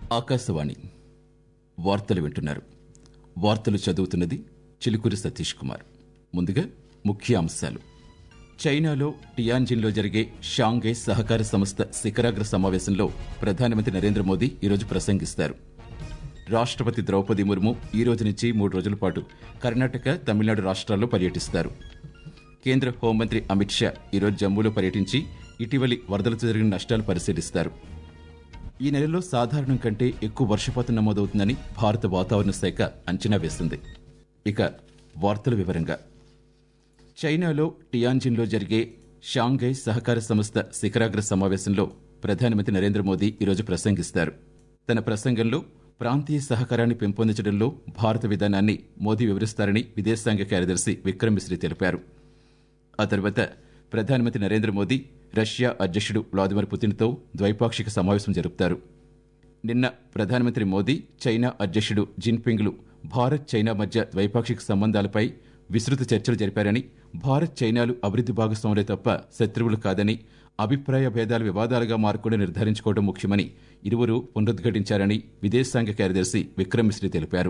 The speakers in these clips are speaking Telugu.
ఆకాశవాణి వార్తలు వింటున్నారు వార్తలు చదువుతున్నది చిలుకూరి సతీష్ కుమార్ ముందుగా ముఖ్య అంశాలు చైనాలో టియాన్జిన్లో జరిగే షాంఘై సహకార సంస్థ శిఖరాగ్ర సమావేశంలో ప్రధానమంత్రి నరేంద్ర మోదీ ఈరోజు ప్రసంగిస్తారు రాష్ట్రపతి ద్రౌపది ముర్ము ఈ రోజు నుంచి మూడు రోజుల పాటు కర్ణాటక తమిళనాడు రాష్ట్రాల్లో పర్యటిస్తారు కేంద్ర హోంమంత్రి అమిత్ షా ఈరోజు జమ్మూలో పర్యటించి ఇటీవలి వరదలతో జరిగిన నష్టాలు పరిశీలిస్తారు ఈ నెలలో సాధారణం కంటే ఎక్కువ వర్షపాతం నమోదవుతుందని భారత వాతావరణ శాఖ అంచనా వేసింది ఇక వార్తల వివరంగా చైనాలో టియాన్జిన్లో జరిగే షాంఘై సహకార సంస్థ శిఖరాగ్ర సమావేశంలో ప్రధానమంత్రి నరేంద్ర మోదీ ఈరోజు ప్రసంగిస్తారు తన ప్రసంగంలో ప్రాంతీయ సహకారాన్ని పెంపొందించడంలో భారత విధానాన్ని మోదీ వివరిస్తారని విదేశాంగ కార్యదర్శి విక్రమ్ మిశ్రీ తెలిపారు ఆ తర్వాత ప్రధానమంత్రి నరేంద్ర మోదీ రష్యా అధ్యక్షుడు వ్లాదిమిర్ పుతిన్తో ద్వైపాక్షిక సమావేశం జరుపుతారు నిన్న ప్రధానమంత్రి మోదీ చైనా అధ్యక్షుడు జిన్పింగ్లు భారత్ చైనా మధ్య ద్వైపాక్షిక సంబంధాలపై విస్తృత చర్చలు జరిపారని భారత్ చైనాలు అభివృద్ది భాగస్వాములే తప్ప శత్రువులు కాదని అభిప్రాయ భేదాలు వివాదాలుగా మారకుండా నిర్ధారించుకోవడం ముఖ్యమని ఇరువురు పునరుద్ఘాటించారని విదేశాంగ కార్యదర్శి విక్రమ్ మిశ్రీ తెలిపారు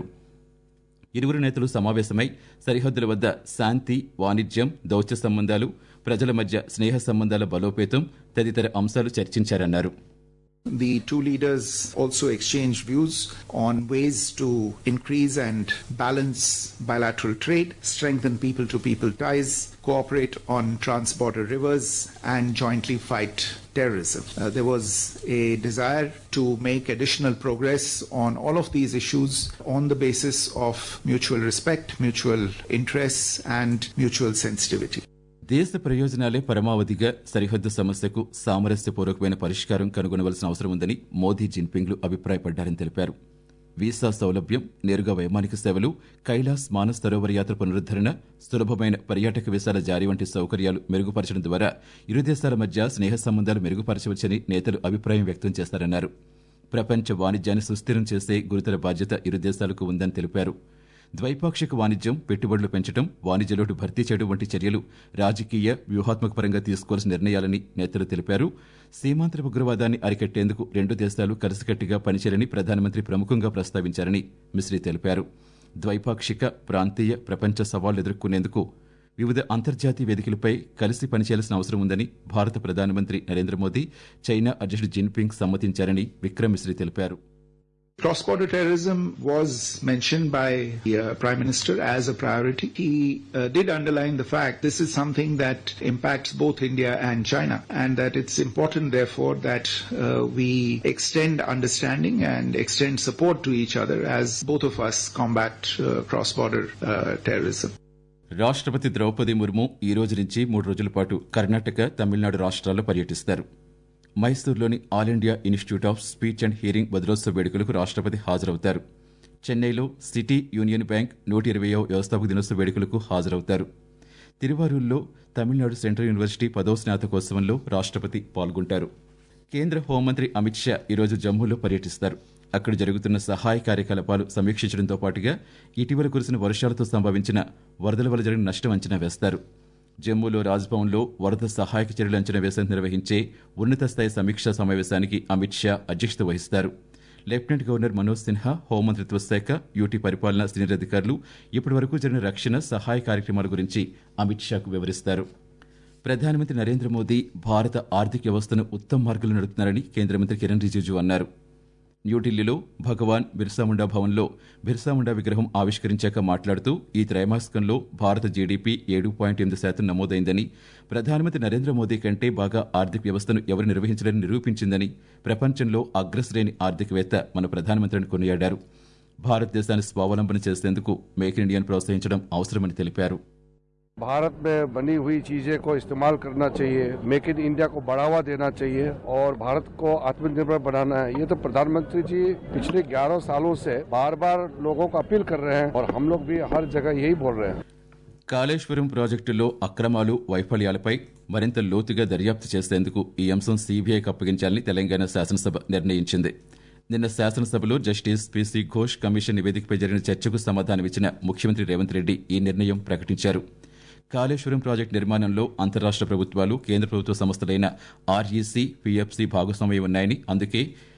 ఇరువురు నేతలు సమావేశమై సరిహద్దుల వద్ద శాంతి వాణిజ్యం దౌత్య సంబంధాలు ప్రజల మధ్య స్నేహ సంబంధాల బలోపేతం తదితర అంశాలు చర్చించారన్నారు The two leaders also exchanged views on ways to increase and balance bilateral trade, strengthen people to people ties, cooperate on trans-border rivers, and jointly fight terrorism. Uh, there was a desire to make additional progress on all of these issues on the basis of mutual respect, mutual interests, and mutual sensitivity. దేశ ప్రయోజనాలే పరమావధిగా సరిహద్దు సమస్యకు సామరస్యపూర్వకమైన పరిష్కారం కనుగొనవలసిన అవసరం ఉందని మోదీ జిన్పింగ్లు అభిప్రాయపడ్డారని తెలిపారు వీసా సౌలభ్యం నేరుగా వైమానిక సేవలు కైలాస్ మానస్ సరోవర యాత్ర పునరుద్దరణ సులభమైన పర్యాటక వీసాల జారీ వంటి సౌకర్యాలు మెరుగుపరచడం ద్వారా ఇరు దేశాల మధ్య స్నేహ సంబంధాలు మెరుగుపరచవచ్చని నేతలు అభిప్రాయం వ్యక్తం చేస్తారన్నారు ప్రపంచ వాణిజ్యాన్ని సుస్థిరం చేసే గురుతర బాధ్యత ఇరు దేశాలకు ఉందని తెలిపారు ద్వైపాక్షిక వాణిజ్యం పెట్టుబడులు పెంచడం వాణిజ్య లోటు భర్తీ చేయడం వంటి చర్యలు రాజకీయ వ్యూహాత్మక పరంగా తీసుకోవాల్సిన నిర్ణయాలని నేతలు తెలిపారు సీమాంతర ఉగ్రవాదాన్ని అరికట్టేందుకు రెండు దేశాలు కలిసికట్టుగా పనిచేయాలని ప్రధానమంత్రి ప్రముఖంగా ప్రస్తావించారని మిశ్రీ తెలిపారు ద్వైపాక్షిక ప్రాంతీయ ప్రపంచ సవాళ్లు ఎదుర్కొనేందుకు వివిధ అంతర్జాతీయ వేదికలపై కలిసి పనిచేయాల్సిన అవసరం ఉందని భారత ప్రధానమంత్రి నరేంద్ర మోదీ చైనా అధ్యక్షుడు జిన్పింగ్ సమ్మతించారని విక్రమ్ మిశ్రీ తెలిపారు Cross border terrorism was mentioned by the uh, Prime Minister as a priority. He uh, did underline the fact this is something that impacts both India and China, and that it's important, therefore, that uh, we extend understanding and extend support to each other as both of us combat cross border terrorism. రాష్ట్రపతి ద్రౌపది ముర్ము ఈ రోజు నుంచి మూడు రోజుల పాటు కర్ణాటక తమిళనాడు రాష్ట్రాల్లో పర్యటిస్తారు మైసూరులోని all India institute of speech and hearing వదిలోత్సవ వేడుకలకు రాష్ట్రపతి హాజరవుతారు చెన్నైలో సిటీ యూనియన్ బ్యాంక్ నూట ఇరవయో వ్యవస్థాపక దినోత్సవ వేడుకలకు హాజరవుతారు తిరువారూరులో తమిళనాడు సెంట్రల్ యూనివర్సిటీ పదో స్నాతకోత్సవంలో రాష్ట్రపతి పాల్గొంటారు కేంద్ర హోంమంత్రి అమిత్ షా ఈరోజు జమ్మూలో పర్యటిస్తారు అక్కడ జరుగుతున్న సహాయ కార్యకలాపాలు సమీక్షించడంతో పాటుగా ఇటీవల కురిసిన వర్షాలతో సంభవించిన వరదల వల్ల జరిగిన నష్టం అంచనా వేస్తారు జమ్మూలో రాజ్భవన్లో వరద సహాయక చర్యలు అంచనా వేసేందుకు నిర్వహించే ఉన్నత స్థాయి సమీక్షా సమావేశానికి అమిత్ షా అధ్యక్షత వహిస్తారు లెఫ్టినెంట్ గవర్నర్ మనోజ్ సిన్హా హోంమంత్రిత్వ శాఖ యూటీ పరిపాలన సీనియర్ అధికారులు ఇప్పటి వరకు జరిగిన రక్షణ సహాయ కార్యక్రమాల గురించి అమిత్ షాకు వివరిస్తారు ప్రధానమంత్రి నరేంద్ర మోదీ భారత ఆర్థిక వ్యవస్థను ఉత్తమ మార్గంలో నడుపుతున్నారని కేంద్ర మంత్రి కిరణ్ రిజిజు అన్నారు న్యూఢిల్లీలో భగవాన్ బిర్సాముండా భవన్లో బిర్సాముండా విగ్రహం ఆవిష్కరించాక మాట్లాడుతూ ఈ త్రైమాసికంలో భారత జీడీపీ ఏడు పాయింట్ ఎనిమిది శాతం నమోదైందని ప్రధానమంత్రి నరేంద్ర మోదీ కంటే బాగా ఆర్థిక వ్యవస్థను ఎవరు నిర్వహించలేని నిరూపించిందని ప్రపంచంలో అగ్రశ్రేణి ఆర్థికవేత్త మన ప్రధానమంత్రిని కొనియాడారు భారతదేశాన్ని స్వావలంబన చేసేందుకు మేక్ ఇన్ ఇండియాను ప్రోత్సహించడం అవసరమని తెలిపారు भारत में बनी हुई चीजें को इस्तेमाल करना चाहिए मेक इन इंडिया को बढ़ावा देना चाहिए और भारत को आत्मनिर्भर बनाना है ये तो प्रधानमंत्री जी पिछले 11 सालों से बार बार लोगों को अपील कर रहे हैं और हम लोग भी हर जगह यही बोल रहे हैं కాళేశ్వరం ప్రాజెక్టులో అక్రమాలు వైఫల్యాలపై మరింత లోతుగా దర్యాప్తు చేసేందుకు ఈ అంశం సీబీఐకి అప్పగించాలని తెలంగాణ శాసనసభ నిర్ణయించింది నిన్న శాసనసభలో జస్టిస్ పీసీ ఘోష్ కమిషన్ నివేదికపై జరిగిన చర్చకు సమాధానమిచ్చిన ముఖ్యమంత్రి రేవంత్ రెడ్డి ఈ నిర్ణయం ప్రకటించారు కాళేశ్వరం ప్రాజెక్టు నిర్మాణంలో అంతరాష్ట్ర ప్రభుత్వాలు కేంద్ర ప్రభుత్వ సంస్థలైన ఆర్ఈసీ పీఎఫ్సీ భాగస్వామ్యం ఉన్నాయని అందుకే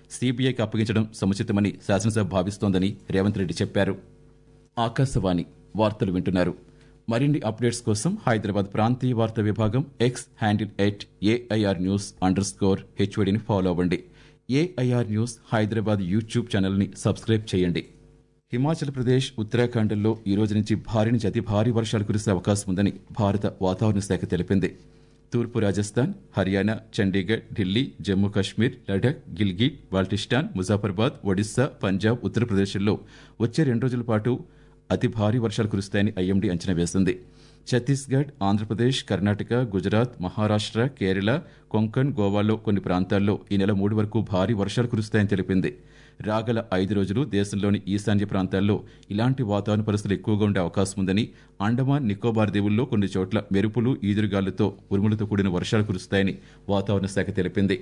సీబీఐకి అప్పగించడం సముచితమని శాసనసభ భావిస్తోందని రేవంత్ రెడ్డి చెప్పారు ఆకాశవాణి వార్తలు వింటున్నారు మరిన్ని అప్డేట్స్ కోసం హైదరాబాద్ ప్రాంతీయ వార్తా విభాగం X handle at AIR news under score హెచ్వడిని ఫాలో అవ్వండి ఏఐఆర్ న్యూస్ హైదరాబాద్ యూట్యూబ్ ఛానల్ని సబ్స్క్రైబ్ చేయండి హిమాచల్ ప్రదేశ్ ఉత్తరాఖండ్లో ఈ రోజు నుంచి భారీ నుంచి అతి భారీ వర్షాలు కురిసే అవకాశం ఉందని భారత వాతావరణ శాఖ తెలిపింది తూర్పు రాజస్థాన్ హర్యానా చండీగఢ్ ఢిల్లీ జమ్మూ కాశ్మీర్ లడాక్ గిల్గిట్ బాల్టిస్టాన్ ముజాఫర్బాద్ ఒడిశా పంజాబ్ ఉత్తరప్రదేశ్లో వచ్చే రెండు రోజుల పాటు అతి భారీ వర్షాలు కురుస్తాయని ఐఎండీ అంచనా వేసింది ఛత్తీస్గఢ్ ఆంధ్రప్రదేశ్ కర్ణాటక గుజరాత్ మహారాష్ట్ర కేరళ కొంకణ్ గోవాలో కొన్ని ప్రాంతాల్లో ఈ నెల మూడు వరకు భారీ వర్షాలు కురుస్తాయని తెలిపింది రాగల ఐదు రోజులు దేశంలోని ఈశాన్య ప్రాంతాల్లో ఇలాంటి వాతావరణ పరిస్థితులు ఎక్కువగా ఉండే అవకాశం ఉందని అండమాన్ నికోబార్ దీవుల్లో కొన్ని చోట్ల మెరుపులు ఈదురుగాలులతో ఉరుములతో కూడిన వర్షాలు కురుస్తాయని వాతావరణ శాఖ తెలిపింది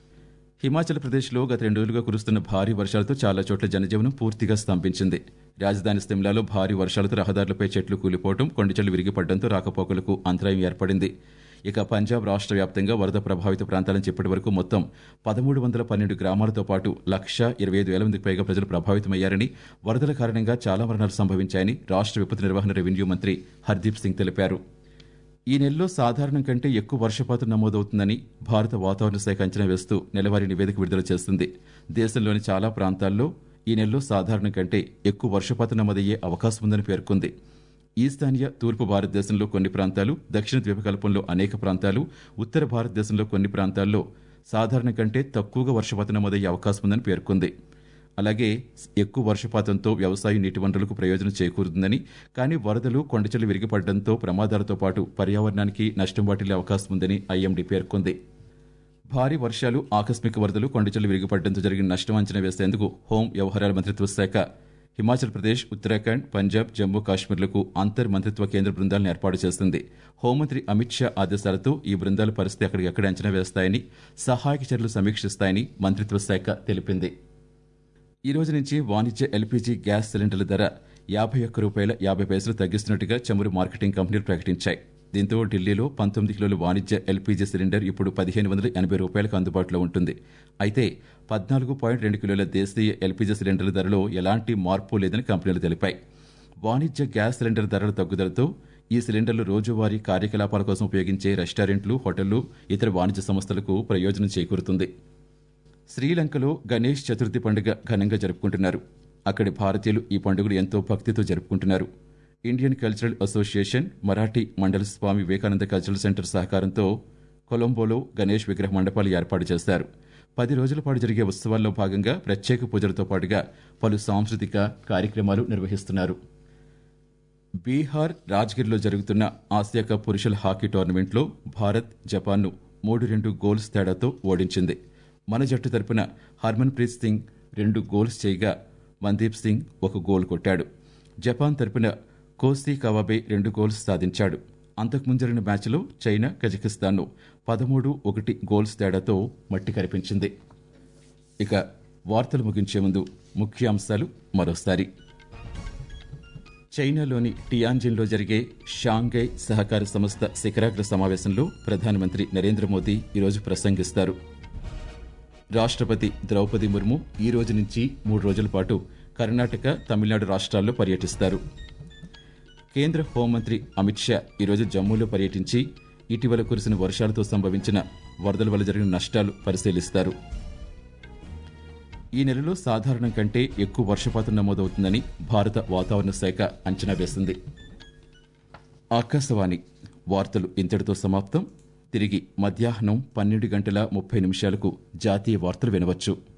హిమాచల్ ప్రదేశ్లో గత రెండు రోజులుగా కురుస్తున్న భారీ వర్షాలతో చాలా చోట్ల జనజీవనం పూర్తిగా స్తంభించింది రాజధాని సిమ్లాలో భారీ వర్షాలతో రహదారులపై చెట్లు కూలిపోవడం కొండచెట్లు విరిగిపడడంతో రాకపోకలకు అంతరాయం ఏర్పడింది ఇక పంజాబ్ రాష్ట్ర వ్యాప్తంగా వరద ప్రభావిత ప్రాంతాల నుంచి ఇప్పటి వరకు మొత్తం పదమూడు వందల పన్నెండు గ్రామాలతో పాటు లక్ష ఇరవై ఐదు వేల మందికి పైగా ప్రజలు ప్రభావితమయ్యారని వరదల కారణంగా చాలా మరణాలు సంభవించాయని రాష్ట్ర విపత్తు నిర్వహణ రెవెన్యూ మంత్రి హర్దీప్ సింగ్ తెలిపారు ఈ నెలలో సాధారణం కంటే ఎక్కువ వర్షపాతం నమోదవుతుందని భారత వాతావరణ శాఖ అంచనా వేస్తూ నెలవారీ నివేదిక విడుదల చేస్తుంది దేశంలోని చాలా ప్రాంతాల్లో ఈ నెలలో సాధారణం కంటే ఎక్కువ వర్షపాతం నమోదయ్యే అవకాశం ఉందని పేర్కొంది ఈశాన్య తూర్పు భారతదేశంలో కొన్ని ప్రాంతాలు దక్షిణ ద్వీపకల్పంలో అనేక ప్రాంతాలు ఉత్తర భారతదేశంలో కొన్ని ప్రాంతాల్లో సాధారణం కంటే తక్కువగా వర్షపాతం నమోదయ్యే అవకాశం ఉందని పేర్కొంది అలాగే ఎక్కువ వర్షపాతంతో వ్యవసాయ నీటి వనరులకు ప్రయోజనం చేకూరుతుందని కానీ వరదలు కొండచెలు విరిగిపడడంతో ప్రమాదాలతో పాటు పర్యావరణానికి నష్టం వాటిల్లే అవకాశం ఉందని ఐఎండీ పేర్కొంది భారీ వర్షాలు ఆకస్మిక వరదలు కొండచెలు విరిగిపడడంతో జరిగిన నష్టం అంచనా వేసేందుకు హోం వ్యవహారాల మంత్రిత్వ శాఖ హిమాచల్ ప్రదేశ్ ఉత్తరాఖండ్ పంజాబ్ జమ్మూ కాశ్మీర్లకు అంతర్ మంత్రిత్వ కేంద్ర బృందాలను ఏర్పాటు చేస్తుంది హోంమంత్రి అమిత్ షా ఆదేశాలతో ఈ బృందాల పరిస్థితి అక్కడికెక్కడ అంచనా వేస్తాయని సహాయక చర్యలు సమీక్షిస్తాయని మంత్రిత్వ శాఖ తెలిపింది ఈ రోజు నుంచి వాణిజ్య ఎల్పీజీ గ్యాస్ సిలిండర్ల ధర యాభై ఒక్క రూపాయల యాభై పైసలు తగ్గిస్తున్నట్టుగా చమురు మార్కెటింగ్ కంపెనీలు ప్రకటించాయి దీంతో ఢిల్లీలో పంతొమ్మిది కిలోల వాణిజ్య ఎల్పీజీ సిలిండర్ ఇప్పుడు పదిహేను వందల ఎనభై రూపాయలకు అందుబాటులో ఉంటుంది అయితే పద్నాలుగు పాయింట్ రెండు కిలోల దేశీయ ఎల్పీజీ సిలిండర్ల ధరలో ఎలాంటి మార్పు లేదని కంపెనీలు తెలిపాయి వాణిజ్య గ్యాస్ సిలిండర్ ధరల తగ్గుదలతో ఈ సిలిండర్లు రోజువారీ కార్యకలాపాల కోసం ఉపయోగించే రెస్టారెంట్లు హోటళ్లు ఇతర వాణిజ్య సంస్థలకు ప్రయోజనం చేకూరుతుంది శ్రీలంకలో గణేష్ చతుర్థి పండుగ ఘనంగా జరుపుకుంటున్నారు అక్కడి భారతీయులు ఈ పండుగను ఎంతో భక్తితో జరుపుకుంటున్నారు ఇండియన్ కల్చరల్ అసోసియేషన్ మరాఠీ మండల స్వామి వివేకానంద కల్చరల్ సెంటర్ సహకారంతో కొలంబోలో గణేష్ విగ్రహ మండపాలు ఏర్పాటు చేశారు పది రోజుల పాటు జరిగే ఉత్సవాల్లో భాగంగా ప్రత్యేక పూజలతో పాటుగా పలు సాంస్కృతిక కార్యక్రమాలు నిర్వహిస్తున్నారు బీహార్ రాజ్గిర్లో జరుగుతున్న ఆసియా కప్ పురుషుల హాకీ టోర్నమెంట్లో భారత్ జపాన్ను మూడు రెండు గోల్స్ తేడాతో ఓడించింది మన జట్టు తరపున హర్మన్ ప్రీత్ సింగ్ రెండు గోల్స్ చేయగా మందీప్ సింగ్ ఒక గోల్ కొట్టాడు జపాన్ తరపున కోసి కవాబే రెండు గోల్స్ సాధించాడు అంతకుముందు జరిగిన మ్యాచ్లో చైనా కజకిస్తాన్ను పదమూడు ఒకటి గోల్స్ తేడాతో మట్టి కరిపించింది ఇక వార్తలు ముగించే ముందు ముఖ్యాంశాలు మరోసారి చైనాలోని టియాన్జిన్లో జరిగే షాంఘై సహకార సంస్థ శిఖరాగ్ర సమావేశంలో ప్రధానమంత్రి నరేంద్ర మోదీ ఈరోజు ప్రసంగిస్తారు రాష్ట్రపతి ద్రౌపది ముర్ము ఈ రోజు నుంచి మూడు రోజుల పాటు కర్ణాటక తమిళనాడు రాష్ట్రాల్లో పర్యటిస్తారు కేంద్ర హోంమంత్రి అమిత్ షా ఈరోజు జమ్మూలో పర్యటించి ఇటీవల కురిసిన వర్షాలతో సంభవించిన వరదల వల్ల జరిగిన నష్టాలు పరిశీలిస్తారు ఈ నెలలో సాధారణం కంటే ఎక్కువ వర్షపాతం నమోదవుతుందని భారత వాతావరణ శాఖ అంచనా వేసింది ఆకాశవాణి వార్తలు ఇంతటితో సమాప్తం తిరిగి మధ్యాహ్నం పన్నెండు గంటల ముప్పై నిమిషాలకు జాతీయ వార్తలు వినవచ్చు